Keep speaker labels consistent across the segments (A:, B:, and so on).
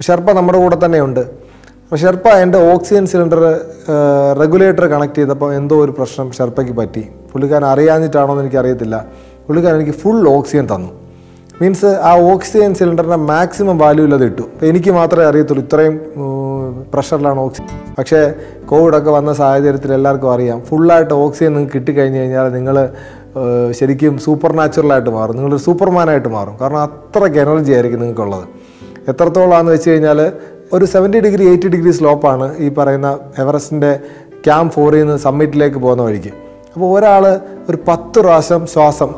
A: sherpa നമ്മുടെ കൂടെ തന്നെയുണ്ട് അപ്പോൾ ഷെർപ്പ എൻ്റെ ഓക്സിജൻ സിലിണ്ടർ റെഗുലേറ്റർ കണക്ട് ചെയ്തപ്പോൾ എന്തോ ഒരു പ്രശ്നം ഷെർപ്പയ്ക്ക് പറ്റി പുള്ളിക്കാരൻ അറിയാഞ്ഞിട്ടാണോ എന്ന് എനിക്കറിയത്തില്ല പുള്ളിക്കാരൻ എനിക്ക് ഫുൾ ഓക്സിജൻ തന്നു മീൻസ് ആ ഓക്സിജൻ സിലിണ്ടറിൻ്റെ മാക്സിമം വാല്യൂ അത് ഇട്ടു അപ്പോൾ എനിക്ക് മാത്രമേ അറിയത്തുള്ളൂ ഇത്രയും പ്രഷറിലാണ് ഓക്സിജൻ പക്ഷേ കോവിഡൊക്കെ വന്ന സാഹചര്യത്തിൽ എല്ലാവർക്കും അറിയാം ഫുള്ളായിട്ട് ഓക്സിജൻ നിങ്ങൾക്ക് കിട്ടിക്കഴിഞ്ഞ് കഴിഞ്ഞാൽ നിങ്ങൾ ശരിക്കും സൂപ്പർ നാച്ചുറലായിട്ട് മാറും നിങ്ങളൊരു സൂപ്പർമാനായിട്ട് മാറും കാരണം അത്രയ്ക്ക് എനർജി ആയിരിക്കും നിങ്ങൾക്കുള്ളത് എത്രത്തോളാന്ന് വെച്ച് കഴിഞ്ഞാൽ ഒരു സെവൻറ്റി ഡിഗ്രി എയ്റ്റി ഡിഗ്രി സ്ലോപ്പാണ് ഈ പറയുന്ന എവറസ്റ്റിൻ്റെ ക്യാമ്പ് ഫോറിൽ നിന്ന് സമ്മിറ്റിലേക്ക് പോകുന്ന വഴിക്ക് അപ്പോൾ ഒരാൾ ഒരു പത്ത് പ്രാവശ്യം ശ്വാസം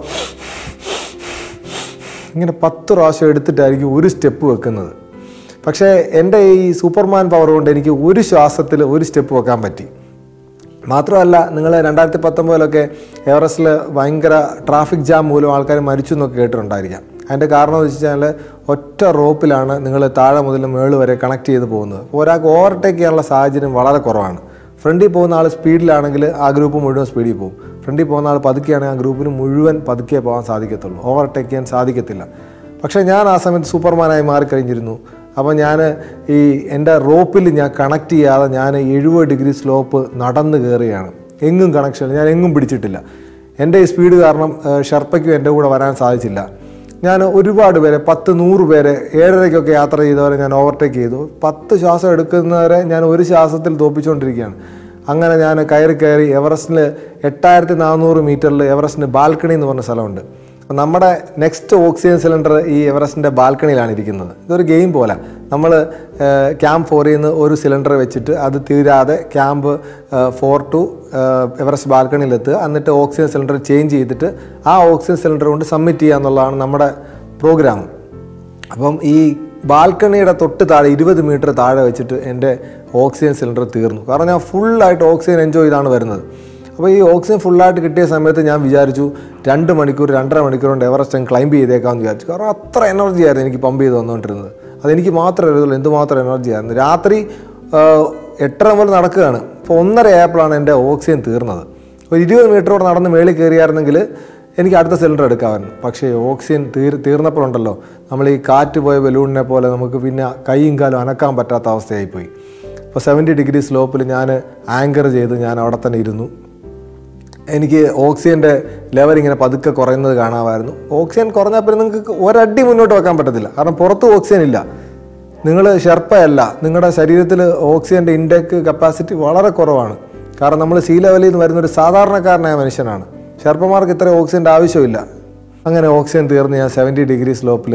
A: ഇങ്ങനെ പത്ത് പ്രാവശ്യം എടുത്തിട്ടായിരിക്കും ഒരു സ്റ്റെപ്പ് വെക്കുന്നത് പക്ഷേ എൻ്റെ ഈ സൂപ്പർമാൻ പവർ കൊണ്ട് എനിക്ക് ഒരു ശ്വാസത്തിൽ ഒരു സ്റ്റെപ്പ് വെക്കാൻ പറ്റി മാത്രമല്ല നിങ്ങൾ രണ്ടായിരത്തി പത്തൊമ്പതിലൊക്കെ എവറസ്റ്റിൽ ഭയങ്കര ട്രാഫിക് ജാം മൂലം ആൾക്കാർ മരിച്ചു എന്നൊക്കെ കേട്ടിട്ടുണ്ടായിരിക്കാം അതിൻ്റെ കാരണം എന്ന് വെച്ച് കഴിഞ്ഞാൽ ഒറ്റ റോപ്പിലാണ് നിങ്ങൾ താഴെ മുതൽ മേള് വരെ കണക്ട് ചെയ്ത് പോകുന്നത് ഒരാൾക്ക് ഓവർടേക്ക് ചെയ്യാനുള്ള സാഹചര്യം വളരെ കുറവാണ് ഫ്രണ്ടിൽ പോകുന്ന ആൾ സ്പീഡിലാണെങ്കിൽ ആ ഗ്രൂപ്പ് മുഴുവൻ സ്പീഡിൽ പോകും ഫ്രണ്ടിൽ പോകുന്ന ആൾ പതുക്കെയാണെങ്കിൽ ആ ഗ്രൂപ്പിന് മുഴുവൻ പതുക്കെ പോകാൻ സാധിക്കത്തുള്ളൂ ഓവർടേക്ക് ചെയ്യാൻ സാധിക്കത്തില്ല പക്ഷേ ഞാൻ ആ സമയത്ത് സൂപ്പർമാനായി മാറിക്കഴിഞ്ഞിരുന്നു അപ്പോൾ ഞാൻ ഈ എൻ്റെ റോപ്പിൽ ഞാൻ കണക്ട് ചെയ്യാതെ ഞാൻ എഴുപത് ഡിഗ്രി സ്ലോപ്പ് നടന്ന് കയറുകയാണ് എങ്ങും കണക്ഷൻ ഞാൻ എങ്ങും പിടിച്ചിട്ടില്ല എൻ്റെ ഈ സ്പീഡ് കാരണം ഏഹ്, ഷെർപ്പയ്ക്കും എൻ്റെ കൂടെ വരാൻ സാധിച്ചില്ല ഞാൻ ഒരുപാട് പേരെ പത്ത് നൂറ് പേരെ ഏഴരയ്ക്കൊക്കെ യാത്ര ചെയ്തവരെ ഞാൻ ഓവർടേക്ക് ചെയ്തു പത്ത് ശ്വാസം എടുക്കുന്നവരെ ഞാൻ ഒരു ശ്വാസത്തിൽ തോപ്പിച്ചുകൊണ്ടിരിക്കുകയാണ് അങ്ങനെ ഞാൻ കയറി കയറി എവറസ്റ്റിൽ എട്ടായിരത്തി നാനൂറ് മീറ്ററിൽ എവറസ്റ്റിന് ബാൽക്കണി എന്ന് പറഞ്ഞ സ്ഥലമുണ്ട് അപ്പം നമ്മുടെ നെക്സ്റ്റ് ഓക്സിജൻ സിലിണ്ടർ ഈ എവറസ്റ്റിൻ്റെ ബാൽക്കണിയിലാണ് ഇരിക്കുന്നത് ഇതൊരു ഗെയിം പോലെ നമ്മൾ ക്യാമ്പ് ഫോറിൽ നിന്ന് ഒരു സിലിണ്ടർ വെച്ചിട്ട് അത് തീരാതെ ക്യാമ്പ് ഫോർ ടു എവറസ്റ്റ് ബാൽക്കണിയിലെത്തുക എന്നിട്ട് ഓക്സിജൻ സിലിണ്ടർ ചേഞ്ച് ചെയ്തിട്ട് ആ ഓക്സിജൻ സിലിണ്ടർ കൊണ്ട് സബ്മിറ്റ് ചെയ്യുക എന്നുള്ളതാണ് നമ്മുടെ പ്രോഗ്രാം അപ്പം ഈ ബാൽക്കണിയുടെ തൊട്ട് താഴെ ഇരുപത് മീറ്റർ താഴെ വെച്ചിട്ട് എൻ്റെ ഓക്സിജൻ സിലിണ്ടർ തീർന്നു കാരണം ഞാൻ ഫുള്ളായിട്ട് ഓക്സിജൻ എൻജോയ് ചെയ്താണ് വരുന്നത് അപ്പോൾ ഈ ഓക്സിജൻ ഫുള്ളായിട്ട് കിട്ടിയ സമയത്ത് ഞാൻ വിചാരിച്ചു രണ്ട് മണിക്കൂർ രണ്ടര മണിക്കൂർ കൊണ്ട് എവറസ്റ്റ് ക്ലൈംബ് ചെയ്തേക്കാമെന്ന് വിചാരിച്ചു കാരണം അത്ര എനർജി ആയിരുന്നു എനിക്ക് പമ്പ് ചെയ്ത് വന്നുകൊണ്ടിരുന്നത് അതെനിക്ക് മാത്രമേ അറിയുള്ളൂ എന്തുമാത്രം എനർജി ആയിരുന്നു രാത്രി ആ, എട്ടര മുതൽ നടക്കുകയാണ് അപ്പോൾ ഒന്നര ആയപ്പോഴാണ് എൻ്റെ ഓക്സിജൻ തീർന്നത് ഒരു ഇരുപത് മീറ്ററോടെ നടന്ന് മേളിൽ കയറിയായിരുന്നെങ്കിൽ എനിക്ക് അടുത്ത സിലിണ്ടർ എടുക്കാമായിരുന്നു പക്ഷേ ഓക്സിജൻ തീർ തീർന്നപ്പോഴുണ്ടല്ലോ നമ്മൾ ഈ കാറ്റ് പോയ ബലൂണിനെ പോലെ നമുക്ക് പിന്നെ കൈയും കാലും അനക്കാൻ പറ്റാത്ത അവസ്ഥയായിപ്പോയി അപ്പോൾ സെവൻറ്റി ഡിഗ്രി സ്ലോപ്പിൽ ഞാൻ ആങ്കർ ചെയ്ത് ഞാൻ അവിടെ തന്നെ ഇരുന്നു എനിക്ക് ഓക്സിജൻ്റെ ലെവൽ ഇങ്ങനെ പതുക്കെ കുറയുന്നത് കാണാമായിരുന്നു ഓക്സിജൻ കുറഞ്ഞാൽ പിന്നെ നിങ്ങൾക്ക് ഒരടി മുന്നോട്ട് വെക്കാൻ പറ്റത്തില്ല കാരണം പുറത്ത് ഓക്സിജൻ ഇല്ല നിങ്ങൾ ഷെർപ്പയല്ല നിങ്ങളുടെ ശരീരത്തിൽ ഓക്സിജൻ്റെ ഇൻടേക്ക് കപ്പാസിറ്റി വളരെ കുറവാണ് കാരണം നമ്മൾ സീ ലെവലിൽ നിന്ന് വരുന്ന ഒരു സാധാരണക്കാരനായ മനുഷ്യനാണ് ഷെർപ്പമാർക്ക് ഇത്ര ഓക്സിജൻ്റെ ആവശ്യമില്ല അങ്ങനെ ഓക്സിജൻ തീർന്ന് ഞാൻ സെവൻറ്റി ഡിഗ്രി സ്ലോപ്പിൽ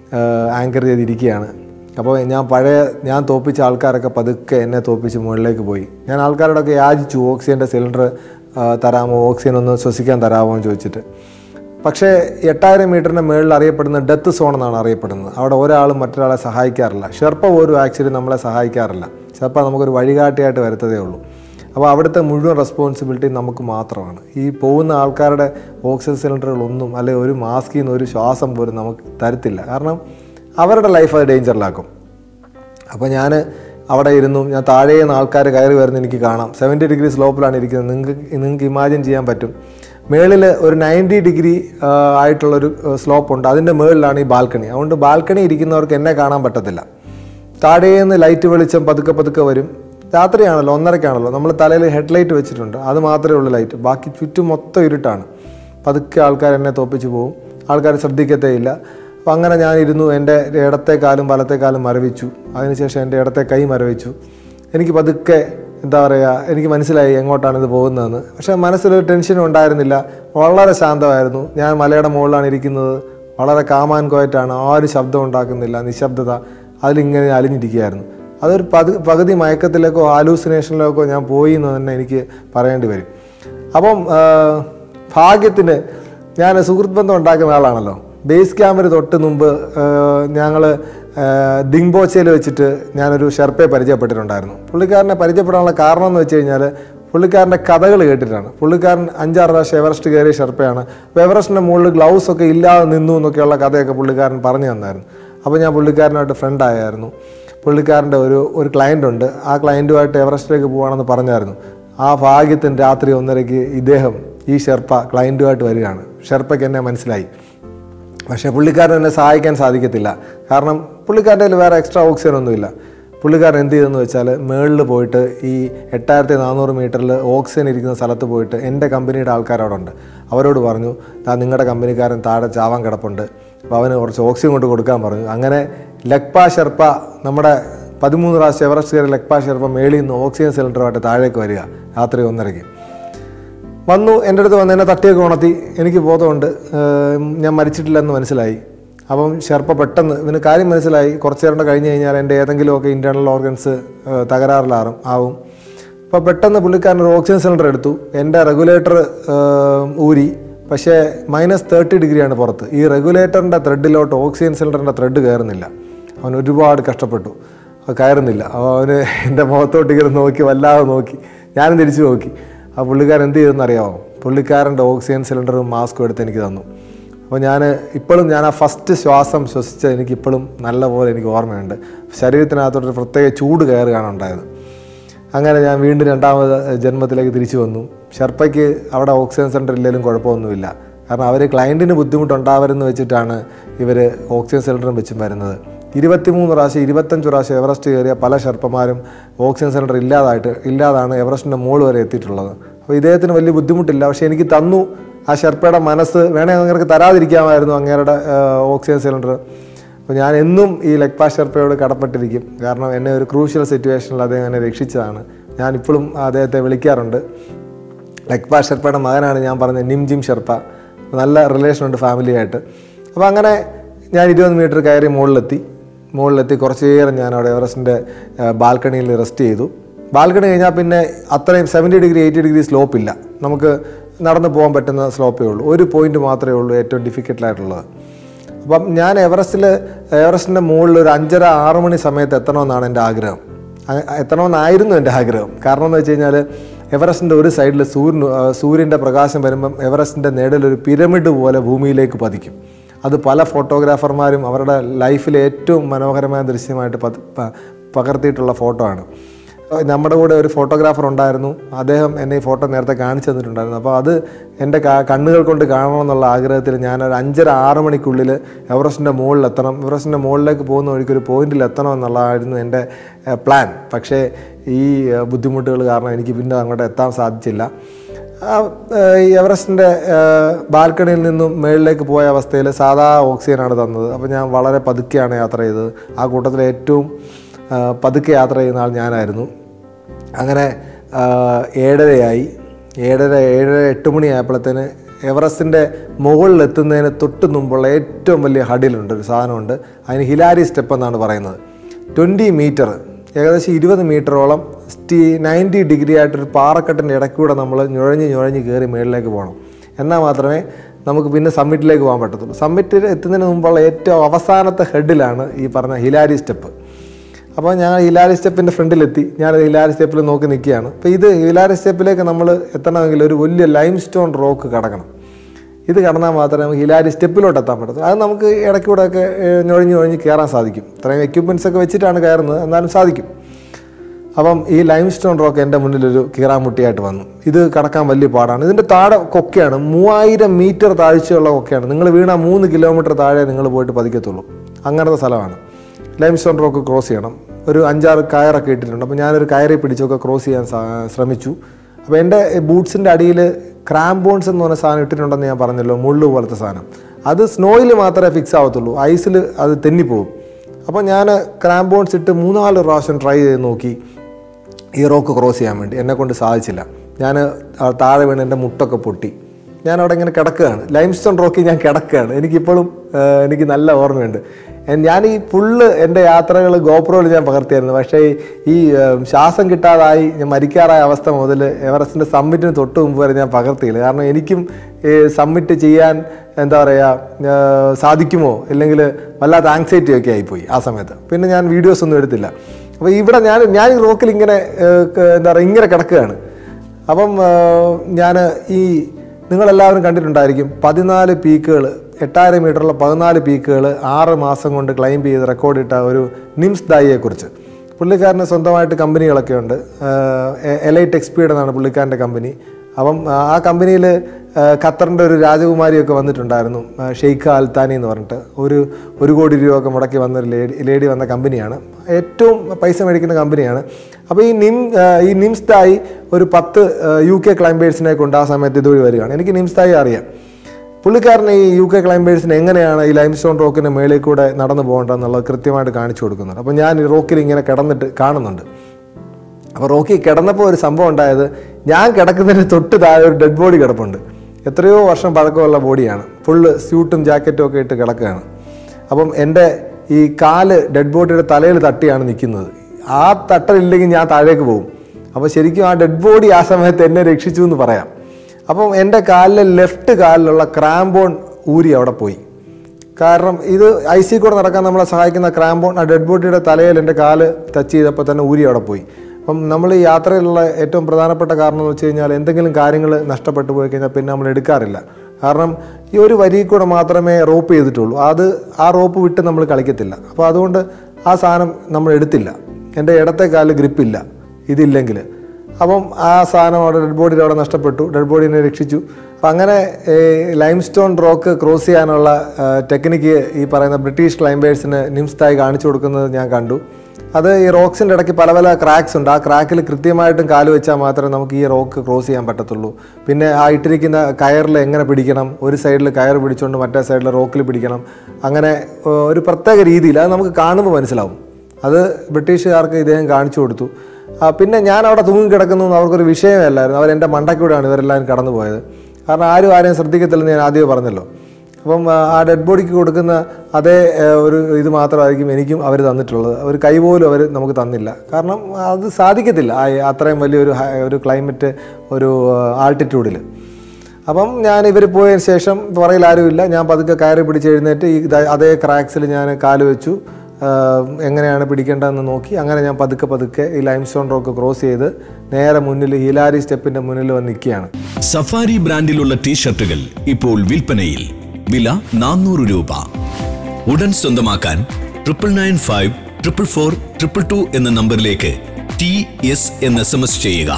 A: ആങ്കർ ചെയ്തിരിക്കുകയാണ് അപ്പോൾ ഞാൻ പഴയ ഞാൻ തോപ്പിച്ച ആൾക്കാരൊക്കെ പതുക്കെ എന്നെ തോപ്പിച്ച് മുകളിലേക്ക് പോയി ഞാൻ ആൾക്കാരോടൊക്കെ യാചിച്ചു ഓക്സിജൻ്റെ സിലിണ്ടർ തരാമോ ഓക്സിജൻ ഒന്ന് ശ്വസിക്കാൻ തരാമോ എന്ന് ചോദിച്ചിട്ട് പക്ഷേ എട്ടായിരം മീറ്ററിൻ്റെ മുകളിൽ അറിയപ്പെടുന്ന ഡെത്ത് സോൺ എന്നാണ് അറിയപ്പെടുന്നത് അവിടെ ഒരാളും മറ്റൊരാളെ സഹായിക്കാറില്ല ഷെർപ്പ പോലും ആക്ച്വലി നമ്മളെ സഹായിക്കാറില്ല ഷെർപ്പ നമുക്കൊരു വഴികാട്ടിയായിട്ട് വരുത്തതേ ഉള്ളൂ അപ്പോൾ അവിടുത്തെ മുഴുവൻ റെസ്പോൺസിബിലിറ്റി നമുക്ക് മാത്രമാണ് ഈ പോകുന്ന ആൾക്കാരുടെ ഓക്സിജൻ സിലിണ്ടറുകളൊന്നും അല്ലെങ്കിൽ ഒരു മാസ്കിൽ നിന്ന് ഒരു ശ്വാസം പോലും നമുക്ക് തരത്തില്ല കാരണം അവരുടെ ലൈഫ് അത് ഡേഞ്ചറിലാക്കും അപ്പോൾ ഞാൻ അവിടെ ഇരുന്നു ഞാൻ താഴെ നിന്ന് ആൾക്കാർ കയറി വരുന്ന എനിക്ക് കാണാം സെവൻറ്റി ഡിഗ്രി സ്ലോപ്പിലാണ് ഇരിക്കുന്നത് നിങ്ങൾക്ക് നിങ്ങൾക്ക് ഇമാജിൻ ചെയ്യാൻ പറ്റും മേളിൽ ഒരു നയൻറ്റി ഡിഗ്രി ആയിട്ടുള്ളൊരു സ്ലോപ്പ് ഉണ്ട് അതിൻ്റെ മുകളിലാണ് ഈ ബാൽക്കണി അതുകൊണ്ട് ബാൽക്കണി ഇരിക്കുന്നവർക്ക് എന്നെ കാണാൻ പറ്റത്തില്ല താഴേന്ന് ലൈറ്റ് വെളിച്ചം പതുക്കെ പതുക്കെ വരും രാത്രിയാണല്ലോ ഒന്നരക്കാണല്ലോ നമ്മൾ തലയിൽ ഹെഡ്ലൈറ്റ് വെച്ചിട്ടുണ്ട് അത് മാത്രമേ ഉള്ളൂ ലൈറ്റ് ബാക്കി ചുറ്റും മൊത്തം ഇരുട്ടാണ് പതുക്കെ ആൾക്കാർ എന്നെ തോപ്പിച്ച് പോകും ആൾക്കാർ ശ്രദ്ധിക്കത്തേ ഇല്ല അപ്പോൾ അങ്ങനെ ഞാൻ ഇരുന്നു എൻ്റെ ഇടത്തെ കാലും വലത്തെ കാലും മരവിച്ചു അതിനുശേഷം എൻ്റെ ഇടത്തെ കൈ മരവിച്ചു എനിക്ക് പതുക്കെ എന്താ പറയുക എനിക്ക് മനസ്സിലായി എങ്ങോട്ടാണ് ഇത് പോകുന്നതെന്ന് പക്ഷേ മനസ്സിലൊരു ടെൻഷനും ഉണ്ടായിരുന്നില്ല വളരെ ശാന്തമായിരുന്നു ഞാൻ മലയുടെ മുകളിലാണ് ഇരിക്കുന്നത് വളരെ കാമാൻ കോയറ്റാണ് ആരും ശബ്ദം ഉണ്ടാക്കുന്നില്ല നിശബ്ദത അതിലിങ്ങനെ അലിഞ്ഞിരിക്കുകയായിരുന്നു അതൊരു പതു പകുതി മയക്കത്തിലേക്കോ ഹാലൂസിനേഷനിലേക്കോ ഞാൻ പോയി എന്ന് തന്നെ എനിക്ക് പറയേണ്ടി വരും അപ്പം ആ, ഭാഗ്യത്തിന് ഞാൻ സുഹൃത്ത് ബന്ധം ഉണ്ടാക്കുന്ന ആളാണല്ലോ ബേസ് ക്യാമ്പിന് തൊട്ട് മുമ്പ് ഞങ്ങൾ ദിങ്ബോച്ചയിൽ വെച്ചിട്ട് ഞാനൊരു ഷെർപ്പയെ പരിചയപ്പെട്ടിട്ടുണ്ടായിരുന്നു പുള്ളിക്കാരനെ പരിചയപ്പെടാനുള്ള കാരണം എന്ന് വെച്ച് കഴിഞ്ഞാൽ പുള്ളിക്കാരൻ്റെ കഥകൾ കേട്ടിട്ടാണ് പുള്ളിക്കാരൻ അഞ്ചാറ് പ്രാവശ്യം എവറസ്റ്റ് കയറിയ ഷെർപ്പയാണ് അപ്പോൾ എവറസ്റ്റിൻ്റെ മുകളിൽ ഗ്ലൗസ് ഒക്കെ ഇല്ലാതെ നിന്നു എന്നൊക്കെയുള്ള കഥയൊക്കെ പുള്ളിക്കാരൻ പറഞ്ഞു തന്നായിരുന്നു അപ്പോൾ ഞാൻ പുള്ളിക്കാരനായിട്ട് ഫ്രണ്ട് ആയായിരുന്നു പുള്ളിക്കാരൻ്റെ ഒരു ഒരു ക്ലയൻ്റ് ഉണ്ട് ആ ക്ലയൻറ്റുമായിട്ട് എവറസ്റ്റിലേക്ക് പോകണമെന്ന് പറഞ്ഞായിരുന്നു ആ ഭാഗ്യത്തിന് രാത്രി ഒന്നരയ്ക്ക് ഇദ്ദേഹം ഈ ഷെർപ്പ ക്ലയൻറ്റുമായിട്ട് വരികയാണ് ഷെർപ്പയ്ക്ക് എന്നെ മനസ്സിലായി പക്ഷേ പുള്ളിക്കാരൻ എന്നെ സഹായിക്കാൻ സാധിക്കത്തില്ല കാരണം പുള്ളിക്കാരൻ്റെ കയ്യിൽ വേറെ എക്സ്ട്രാ ഓക്സിജൻ ഒന്നുമില്ല പുള്ളിക്കാരൻ എന്ത് ചെയ്തെന്ന് വെച്ചാൽ മേളിൽ പോയിട്ട് ഈ എട്ടായിരത്തി നാനൂറ് മീറ്ററിൽ ഓക്സിജൻ ഇരിക്കുന്ന സ്ഥലത്ത് പോയിട്ട് എൻ്റെ കമ്പനിയുടെ ആൾക്കാർ അവിടെ ഉണ്ട് അവരോട് പറഞ്ഞു ദാ നിങ്ങളുടെ കമ്പനിക്കാരൻ താഴെ ചാവാൻ കിടപ്പുണ്ട് അപ്പോൾ അവന് കുറച്ച് ഓക്സിജൻ കൊണ്ട് കൊടുക്കാൻ പറഞ്ഞു അങ്ങനെ ലക്പ ഷെർപ്പ നമ്മുടെ പതിമൂന്ന് പ്രാവശ്യം എവറസ്റ്റ് കയറി ലക്പ ഷെർപ്പ മേളിൽ നിന്ന് ഓക്സിജൻ സിലിണ്ടറുമായിട്ട് താഴേക്ക് വരിക രാത്രി ഒന്നരയ്ക്ക് വന്നു എൻ്റെ അടുത്ത് വന്ന് എന്നെ തട്ടിയൊക്കെ ഉണർത്തി എനിക്ക് ബോധമുണ്ട് ഏം, ഞാൻ മരിച്ചിട്ടില്ലെന്ന് മനസ്സിലായി അപ്പം ഷെർപ്പ പെട്ടെന്ന് ഇവന് കാര്യം മനസ്സിലായി കുറച്ച് നേരം കൂടെ കഴിഞ്ഞ് കഴിഞ്ഞാൽ എൻ്റെ ഏതെങ്കിലുമൊക്കെ ഇൻറ്റേർണൽ ഓർഗൻസ് തകരാറിലാറും ആവും അപ്പോൾ പെട്ടെന്ന് പുള്ളിക്കാരൻ ഒരു ഓക്സിജൻ സിലിണ്ടർ എടുത്തു എൻ്റെ റെഗുലേറ്റർ ഊരി പക്ഷേ മൈനസ് തേർട്ടി ഡിഗ്രിയാണ് പുറത്ത് ഈ റെഗുലേറ്ററിൻ്റെ ത്രെഡിലോട്ട് ഓക്സിജൻ സിലിണ്ടറിൻ്റെ ത്രെഡ് കയറുന്നില്ല അവൻ ഒരുപാട് കഷ്ടപ്പെട്ടു അത് കയറുന്നില്ല അപ്പോൾ അവന് എൻ്റെ മുഖത്തോട്ട് ഇങ്ങനെ നോക്കി വല്ലാതെ നോക്കി ഞാനും തിരിച്ചു നോക്കി ആ പുള്ളിക്കാരൻ എന്ത് ചെയ്തെന്ന് അറിയാമോ പുള്ളിക്കാരൻ്റെ ഓക്സിജൻ സിലിണ്ടറും മാസ്കും എടുത്ത് എനിക്ക് തന്നു അപ്പോൾ ഞാൻ ഇപ്പോഴും ഞാൻ ആ ഫസ്റ്റ് ശ്വാസം ശ്വസിച്ച എനിക്ക് ഇപ്പോഴും നല്ല പോലെ എനിക്ക് ഓർമ്മയുണ്ട് ശരീരത്തിനകത്തോട്ടൊരു പ്രത്യേക ചൂട് കയറുകയാണ് ഉണ്ടായത് അങ്ങനെ ഞാൻ വീണ്ടും രണ്ടാമത് ജന്മത്തിലേക്ക് തിരിച്ചു വന്നു ഷെർപ്പയ്ക്ക് അവിടെ ഓക്സിജൻ സെൻറ്റർ ഇല്ലെങ്കിലും കുഴപ്പമൊന്നുമില്ല കാരണം അവർ ക്ലയൻറ്റിന് ബുദ്ധിമുട്ടുണ്ടാവരുന്ന് വെച്ചിട്ടാണ് ഇവർ ഓക്സിജൻ സിലിണ്ടറും വെച്ചും വരുന്നത് ഇരുപത്തിമൂന്ന് പ്രാവശ്യം ഇരുപത്തഞ്ച് പ്രാവശ്യം എവറസ്റ്റ് കയറിയ പല ഷെർപ്പന്മാരും ഓക്സിജൻ സിലിണ്ടർ ഇല്ലാതായിട്ട് ഇല്ലാതാണ് എവറസ്റ്റിൻ്റെ മുകളിൽ വരെ എത്തിയിട്ടുള്ളത് അപ്പോൾ ഇദ്ദേഹത്തിന് വലിയ ബുദ്ധിമുട്ടില്ല പക്ഷേ എനിക്ക് തന്നു ആ ഷെർപ്പയുടെ മനസ്സ് വേണേ അങ്ങേർക്ക് തരാതിരിക്കാമായിരുന്നു അങ്ങേരുടെ ഓക്സിജൻ സിലിണ്ടർ അപ്പോൾ ഞാൻ എന്നും ഈ ലക്പ ഷെർപ്പയോട് കടപ്പെട്ടിരിക്കും കാരണം എന്നെ ഒരു ക്രൂഷ്യൽ സിറ്റുവേഷനിൽ അദ്ദേഹം എന്നെ രക്ഷിച്ചതാണ് ഞാൻ ഇപ്പോഴും അദ്ദേഹത്തെ വിളിക്കാറുണ്ട് ലക്പ ഷെർപ്പയുടെ മകനാണ് ഞാൻ പറഞ്ഞ നിംജിം ഷെർപ്പ നല്ല റിലേഷനുണ്ട് ഫാമിലിയായിട്ട് അപ്പോൾ അങ്ങനെ ഞാൻ ഇരുപത് മീറ്റർ കയറി മുകളിലെത്തി മുകളിലെത്തി കുറച്ച് നേരം ഞാൻ അവിടെ എവറസ്റ്റിൻ്റെ ബാൽക്കണിയിൽ റെസ്റ്റ് ചെയ്തു ബാൽക്കണി കഴിഞ്ഞാൽ പിന്നെ അത്രയും seventy degree eighty degree slope ഇല്ല നമുക്ക് നടന്നു പോകാൻ പറ്റുന്ന സ്ലോപ്പേ ഉള്ളൂ ഒരു പോയിന്റ് മാത്രമേ ഉള്ളൂ ഏറ്റവും ഡിഫിക്കൽട്ടായിട്ടുള്ളത് അപ്പം ഞാൻ എവറസ്റ്റിൽ എവറസ്റ്റിൻ്റെ മുകളിൽ ഒരു അഞ്ചര ആറ് മണി സമയത്ത് എത്തണമെന്നാണ് എൻ്റെ ആഗ്രഹം അ- എത്തണമെന്നായിരുന്നു എൻ്റെ ആഗ്രഹം കാരണം എന്ന് വെച്ച് കഴിഞ്ഞാൽ എവറസ്റ്റിൻ്റെ ഒരു സൈഡിൽ സൂര്യൻ സൂര്യൻ്റെ പ്രകാശം വരുമ്പം എവറസ്റ്റിൻ്റെ നേടിൽ ഒരു പിരമിഡ് പോലെ ഭൂമിയിലേക്ക് പതിക്കും അത് പല ഫോട്ടോഗ്രാഫർമാരും അവരുടെ ലൈഫിലെ ഏറ്റവും മനോഹരമായ ദൃശ്യമായിട്ട് പത്- പ- പകർത്തിയിട്ടുള്ള ഫോട്ടോ ആണ് നമ്മുടെ കൂടെ ഒരു ഫോട്ടോഗ്രാഫർ ഉണ്ടായിരുന്നു അദ്ദേഹം എന്നെ ഈ ഫോട്ടോ നേരത്തെ കാണിച്ചു തന്നിട്ടുണ്ടായിരുന്നു അപ്പോൾ അത് എൻ്റെ ക- കണ്ണുകൾ കൊണ്ട് കാണണമെന്നുള്ള ആഗ്രഹത്തിൽ ഞാൻ ഒരു അഞ്ചര ആറ് മണിക്കുള്ളിൽ എവറസ്റ്റിൻ്റെ മുകളിൽ എത്തണം എവറസ്റ്റിൻ്റെ മുകളിലേക്ക് പോകുന്ന വഴിക്ക് ഒരു പോയിന്റിൽ എത്തണം എന്നുള്ളതായിരുന്നു എൻ്റെ ഏഹ്, പ്ലാൻ പക്ഷേ ഈ ഏഹ്, ബുദ്ധിമുട്ടുകൾ കാരണം എനിക്ക് പിന്നെ അങ്ങോട്ട് എത്താൻ സാധിച്ചില്ല ആ, ഏഹ്, ഈ എവറസ്റ്റിൻ്റെ ഏഹ്, ബാൽക്കണിയിൽ നിന്നും മുകളിലേക്ക് പോയ അവസ്ഥയിൽ സാധാ ഓക്സിജനാണ് തന്നത് അപ്പോൾ ഞാൻ വളരെ പതുക്കെയാണ് യാത്ര ചെയ്തത് ആ കൂട്ടത്തിൽ ഏറ്റവും ആ, പതുക്കെ യാത്ര ചെയ്യുന്ന ആൾ ഞാനായിരുന്നു അങ്ങനെ ആ, ഏഴരയായി ഏഴര ഏഴര എട്ട് മണിയായപ്പോഴത്തേന് എവറസ്റ്റിൻ്റെ മുകളിലെത്തുന്നതിന് തൊട്ട് മുമ്പുള്ള ഏറ്റവും വലിയ ഹഡിലുണ്ട് ഒരു സാധനമുണ്ട് അതിന് ഹിലാരി സ്റ്റെപ്പ് എന്നാണ് പറയുന്നത് ട്വൻറ്റി മീറ്റർ ഏകദേശം ഇരുപത് മീറ്ററോളം സ്റ്റീ നയൻറ്റി ഡിഗ്രി ആയിട്ടൊരു പാറക്കെട്ടിൻ്റെ ഇടയ്ക്കൂടെ നമ്മൾ ഞുഴഞ്ഞ് ഞുഴഞ്ഞ് കയറി മുകളിലേക്ക് പോകണം എന്നാൽ മാത്രമേ നമുക്ക് പിന്നെ സമ്മിറ്റിലേക്ക് പോകാൻ പറ്റത്തുള്ളൂ സമ്മിറ്റിൽ എത്തുന്നതിന് മുമ്പുള്ള ഏറ്റവും അവസാനത്തെ ഹെഡിലാണ് ഈ പറഞ്ഞ ഹിലാരി സ്റ്റെപ്പ് അപ്പോൾ ഞാൻ ഹിലാരി സ്റ്റെപ്പിൻ്റെ ഫ്രണ്ടിലെത്തി ഞാൻ ഹിലാരി സ്റ്റെപ്പിൽ നോക്കി നിൽക്കുകയാണ് അപ്പോൾ ഇത് ഹിലാരി സ്റ്റെപ്പിലേക്ക് നമ്മൾ എത്തണമെങ്കിൽ ഒരു വലിയ ലൈം സ്റ്റോൺ റോക്ക് കടക്കണം ഇത് കടന്നാൽ മാത്രമേ നമുക്ക് ഹിലാരി സ്റ്റെപ്പിലോട്ട് എത്താൻ പറ്റത്തുള്ളൂ അത് നമുക്ക് ഇടയ്ക്കൂടെ ഒക്കെ ഏഹ്, ഞൊഴിഞ്ഞ് ഞൊഴിഞ്ഞ് കയറാൻ സാധിക്കും ഇത്രയും എക്യുപ്മെൻറ്റ്സ് ഒക്കെ വെച്ചിട്ടാണ് കയറുന്നത് എന്നാലും സാധിക്കും അപ്പം ഈ ലൈം സ്റ്റോൺ റോക്ക് എൻ്റെ മുന്നിലൊരു കീറാമുട്ടിയായിട്ട് വന്നു ഇത് കടക്കാൻ വലിയ പാടാണ് ഇതിൻ്റെ താഴെ കൊക്കയാണ് മൂവായിരം മീറ്റർ താഴ്ചയുള്ള കൊക്കയാണ് നിങ്ങൾ വീണ മൂന്ന് കിലോമീറ്റർ താഴെ നിങ്ങൾ പോയിട്ട് പതിക്കത്തുള്ളൂ അങ്ങനത്തെ സ്ഥലമാണ് ലൈം സ്റ്റോൺ റോക്ക് ക്രോസ് ചെയ്യണം ഒരു അഞ്ചാറ് കയറൊക്കെ ഇട്ടിട്ടുണ്ട് അപ്പോൾ ഞാനൊരു കയറി പിടിച്ചൊക്കെ ക്രോസ് ചെയ്യാൻ സാ- ശ്രമിച്ചു അപ്പോൾ എൻ്റെ ബൂട്ട്സിൻ്റെ അടിയിൽ ക്രാംബോൺസ് എന്ന് പറഞ്ഞ സാധനം ഇട്ടിട്ടുണ്ടെന്ന് ഞാൻ പറഞ്ഞല്ലോ മുള്ളു പോലത്തെ സാധനം അത് സ്നോയിൽ മാത്രമേ ഫിക്സ് ആവത്തുള്ളൂ ഐസിൽ അത് തെന്നിപ്പോവും അപ്പോൾ ഞാൻ ക്രാംബോൺസ് ഇട്ട് മൂന്നാല് പ്രാവശ്യം ട്രൈ ചെയ്ത് നോക്കി ഈ റോക്ക് ക്രോസ് ചെയ്യാൻ വേണ്ടി എന്നെ കൊണ്ട് സാധിച്ചില്ല ഞാൻ താഴെ വീണ് എൻ്റെ മുട്ടൊക്കെ പൊട്ടി ഞാൻ അവിടെ ഇങ്ങനെ കിടക്കുകയാണ് ലൈം സ്റ്റോൺ റോക്കിൽ ഞാൻ കിടക്കുകയാണ് എനിക്കിപ്പോഴും ആ, എനിക്ക് നല്ല ഓർമ്മയുണ്ട് എൻ- ഞാൻ ഈ ഫുള്ള് എൻ്റെ യാത്രകൾ ഗോപ്രോയിൽ ഞാൻ പകർത്തിയായിരുന്നു പക്ഷേ ഈ- ഈ ആ, ശ്വാസം കിട്ടാതായി ഞാൻ മരിക്കാറായ അവസ്ഥ മുതൽ എവറസ്റ്റിൻ്റെ സമ്മിറ്റിന് തൊട്ട് മുമ്പ് വരെ ഞാൻ പകർത്തിയില്ല കാരണം എനിക്കും സബ്മിറ്റ് ചെയ്യാൻ എന്താ പറയുക സാധിക്കുമോ അല്ലെങ്കിൽ വല്ലാത്ത ആങ്സൈറ്റി ഒക്കെ ആയിപ്പോയി ആ സമയത്ത് പിന്നെ ഞാൻ വീഡിയോസ് ഒന്നും എടുത്തില്ല അപ്പോൾ ഇവിടെ ഞാൻ ഞാൻ ഈ റോക്കിൽ ഇങ്ങനെ ഏഹ്, ക- എന്താ പറയുക ഇങ്ങനെ കിടക്കുകയാണ് അപ്പം ഞാൻ ഈ നിങ്ങളെല്ലാവരും കണ്ടിട്ടുണ്ടായിരിക്കും പതിനാല് പീക്കുകൾ എട്ടായിരം മീറ്ററുള്ള പതിനാല് പീക്കുകൾ ആറ് മാസം കൊണ്ട് ക്ലൈംബ് ചെയ്ത് റെക്കോർഡിട്ട ഒരു നിംസ് ദായിയെക്കുറിച്ച് പുള്ളിക്കാരന് സ്വന്തമായിട്ട് കമ്പനികളൊക്കെ ഉണ്ട് എലൈറ്റ് എക്സ്പീഡ് എന്നാണ് പുള്ളിക്കാരൻ്റെ കമ്പനി അപ്പം ആ, ആ കമ്പനിയിൽ ഖത്തറിൻ്റെ ഒരു രാജകുമാരിയൊക്കെ വന്നിട്ടുണ്ടായിരുന്നു ആ, ഷെയ്ഖ് അൽത്താനി എന്ന് പറഞ്ഞിട്ട് ഒരു ഒരു കോടി രൂപയൊക്കെ മുടക്കി വന്ന ഒരു ലേഡി ലേഡി വന്ന കമ്പനിയാണ് ഏറ്റവും പൈസ മേടിക്കുന്ന കമ്പനിയാണ് അപ്പോൾ ഈ നിം ആ, ഈ നിംസ്തായി ഒരു പത്ത് യു കെ ക്ലൈംബേഴ്സിനെ കൊണ്ട് ആ സമയത്ത് ഇതുവഴി വരികയാണ് എനിക്ക് നിംസ്തായി അറിയാം പുള്ളിക്കാരൻ ഈ യു കെ ക്ലൈംബേഴ്സിന് എങ്ങനെയാണ് ഈ ലൈം സ്റ്റോൺ റോക്കിൻ്റെ മേളിൽ കൂടെ നടന്നു പോകേണ്ടതെന്നുള്ളത് കൃത്യമായിട്ട് കാണിച്ചു കൊടുക്കുന്നുണ്ട് അപ്പോൾ ഞാൻ ഈ റോക്കിൽ ഇങ്ങനെ കിടന്നിട്ട് കാണുന്നുണ്ട് അപ്പോൾ റോക്കി കിടന്നപ്പോൾ ഒരു സംഭവം ഉണ്ടായത് ഞാൻ കിടക്കുന്നതിന് തൊട്ട് താഴെ ഒരു ഡെഡ് ബോഡി കിടപ്പുണ്ട് എത്രയോ വർഷം പഴക്കമുള്ള ബോഡിയാണ് ഫുള്ള് സ്യൂട്ടും ജാക്കറ്റും ഒക്കെ ഇട്ട് കിടക്കുകയാണ് അപ്പം എൻ്റെ ഈ കാല് ഡെഡ് ബോഡിയുടെ തലയിൽ തട്ടിയാണ് നിൽക്കുന്നത് ആ തട്ടലില്ലെങ്കിൽ ഞാൻ താഴേക്ക് പോകും അപ്പോൾ ശരിക്കും ആ ഡെഡ് ബോഡി ആ സമയത്ത് എന്നെ രക്ഷിച്ചു എന്ന് പറയാം അപ്പം എൻ്റെ കാലിലെ ലെഫ്റ്റ് കാലിലുള്ള ക്രാംബോൺ ഊരി അവിടെ പോയി കാരണം ഇത് ഐ സി കൂടെ നടക്കാൻ നമ്മളെ സഹായിക്കുന്ന ക്രാംബോൺ ആ ഡെഡ് ബോഡിയുടെ തലയിൽ എൻ്റെ കാല് ടച്ച് ചെയ്തപ്പോൾ തന്നെ ഊരി അവിടെ പോയി അപ്പം നമ്മൾ ഈ യാത്രയിലുള്ള ഏറ്റവും പ്രധാനപ്പെട്ട കാരണം എന്ന് വെച്ച് കഴിഞ്ഞാൽ എന്തെങ്കിലും കാര്യങ്ങൾ നഷ്ടപ്പെട്ടു പോയി കഴിഞ്ഞാൽ പിന്നെ നമ്മൾ എടുക്കാറില്ല കാരണം ഈ ഒരു വരിയിൽ കൂടെ മാത്രമേ റോപ്പ് ചെയ്തിട്ടുള്ളൂ അത് ആ റോപ്പ് വിട്ട് നമ്മൾ കളിക്കത്തില്ല അപ്പോൾ അതുകൊണ്ട് ആ സാധനം നമ്മൾ എടുത്തില്ല എൻ്റെ ഇടത്തെ കാല് ഗ്രിപ്പില്ല ഇതില്ലെങ്കിൽ അപ്പം ആ സാധനം അവിടെ ഡെഡ് ബോഡിയിൽ അവിടെ നഷ്ടപ്പെട്ടു ഡെഡ് ബോഡിനെ രക്ഷിച്ചു അപ്പം അങ്ങനെ ലൈം സ്റ്റോൺ റോക്ക് ക്രോസ് ചെയ്യാനുള്ള ടെക്നിക്ക് ഈ പറയുന്ന ബ്രിട്ടീഷ് ക്ലൈംബേഴ്സിന് നിംസ്തായി കാണിച്ചു കൊടുക്കുന്നത് ഞാൻ കണ്ടു അത് ഈ റോക്സിൻ്റെ ഇടയ്ക്ക് പല പല ക്രാക്സ് ഉണ്ട് ആ ക്രാക്കിൽ കൃത്യമായിട്ടും കാല് വെച്ചാൽ മാത്രമേ നമുക്ക് ഈ റോക്ക് ക്രോസ് ചെയ്യാൻ പറ്റത്തുള്ളൂ പിന്നെ ആ ഇട്ടിരിക്കുന്ന കയറിൽ എങ്ങനെ പിടിക്കണം ഒരു സൈഡിൽ കയർ പിടിച്ചുകൊണ്ട് മറ്റേ സൈഡിൽ റോക്കിൽ പിടിക്കണം അങ്ങനെ ഏഹ്, ഒരു പ്രത്യേക രീതിയിൽ അത് നമുക്ക് കാണുമ്പോൾ മനസ്സിലാവും അത് ബ്രിട്ടീഷുകാർക്ക് ഇദ്ദേഹം കാണിച്ചു കൊടുത്തു ആ, പിന്നെ ഞാൻ അവിടെ തൂങ്ങിക്കിടക്കുന്നു എന്ന് അവർക്കൊരു വിഷയമല്ലായിരുന്നു അവർ എൻ്റെ മണ്ടയ്ക്കൂടെയാണ് ഇവരെല്ലാവരും കടന്നു പോയത് കാരണം ആരും ആരെയും ശ്രദ്ധിക്കത്തില്ലെന്ന് ഞാൻ ആദ്യമേ പറഞ്ഞല്ലോ അപ്പം ആ, ആ ഡെഡ് ബോഡിക്ക് കൊടുക്കുന്ന അതേ ഏ, ഒരു ഇത് മാത്രമായിരിക്കും എനിക്കും അവർ തന്നിട്ടുള്ളത് ഒരു കൈ പോലും അവർ നമുക്ക് തന്നില്ല കാരണം അത് സാധിക്കത്തില്ല ആ അത്രയും വലിയൊരു ഹൈ- ഒരു ക്ലൈമറ്റ് ഒരു ആൾട്ടിറ്റ്യൂഡിൽ അപ്പം ഞാൻ ഇവർ പോയതിന് ശേഷം പുറകിൽ ആരുമില്ല ഞാൻ പതുക്കെ കയറി പിടിച്ച് എഴുന്നേറ്റ് ഈ ദ- അതേ ക്രാക്സിൽ ഞാൻ കാല് വെച്ചു ആ, എങ്ങനെയാണ് പിടിക്കേണ്ടതെന്ന് നോക്കി അങ്ങനെ ഞാൻ പതുക്കെ പതുക്കെ ഈ ലൈം സ്റ്റോൺ റോക്ക് ക്രോസ് ചെയ്ത് നേരെ മുന്നിൽ ഹിലാരി സ്റ്റെപ്പിൻ്റെ മുന്നിൽ വന്ന് നിൽക്കുകയാണ്
B: സഫാരി ബ്രാൻഡിലുള്ള ടീഷർട്ടുകൾ ഇപ്പോൾ വിൽപ്പനയിൽ വില നാനൂറ് രൂപ ഉടൻ സ്വന്തമാക്കാൻ triple nine five triple four triple two എന്ന നമ്പറിലേക്ക് ടി എസ് എന്ന് എസ് എം എസ് ചെയ്യുക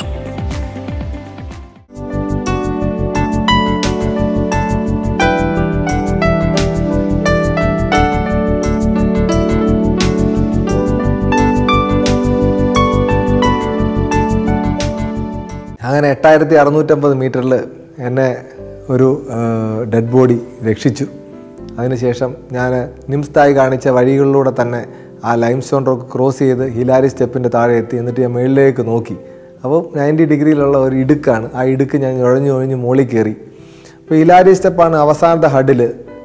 A: അങ്ങനെ എട്ടായിരത്തി അറുന്നൂറ്റമ്പത് മീറ്ററിൽ എന്നെ ഒരു ഡെഡ് ബോഡി രക്ഷിച്ചു അതിനുശേഷം ഞാൻ നിംസ്തായി കാണിച്ച വഴികളിലൂടെ തന്നെ ആ ലൈം സ്റ്റോൺ റോക്ക് ക്രോസ് ചെയ്ത് ഹിലാരി സ്റ്റെപ്പിൻ്റെ താഴെ എത്തി എന്നിട്ട് ഞാൻ മുകളിലേക്ക് നോക്കി അപ്പോൾ നയൻറ്റി ഡിഗ്രിയിലുള്ള ഒരു ഇടുക്കാണ് ആ ഇടുക്ക് ഞാൻ ഉഴഞ്ഞു ഒഴിഞ്ഞ് മുകളിൽ കയറി അപ്പോൾ ഹിലാരി സ്റ്റെപ്പാണ് അവസാനത്തെ ഹഡിൽ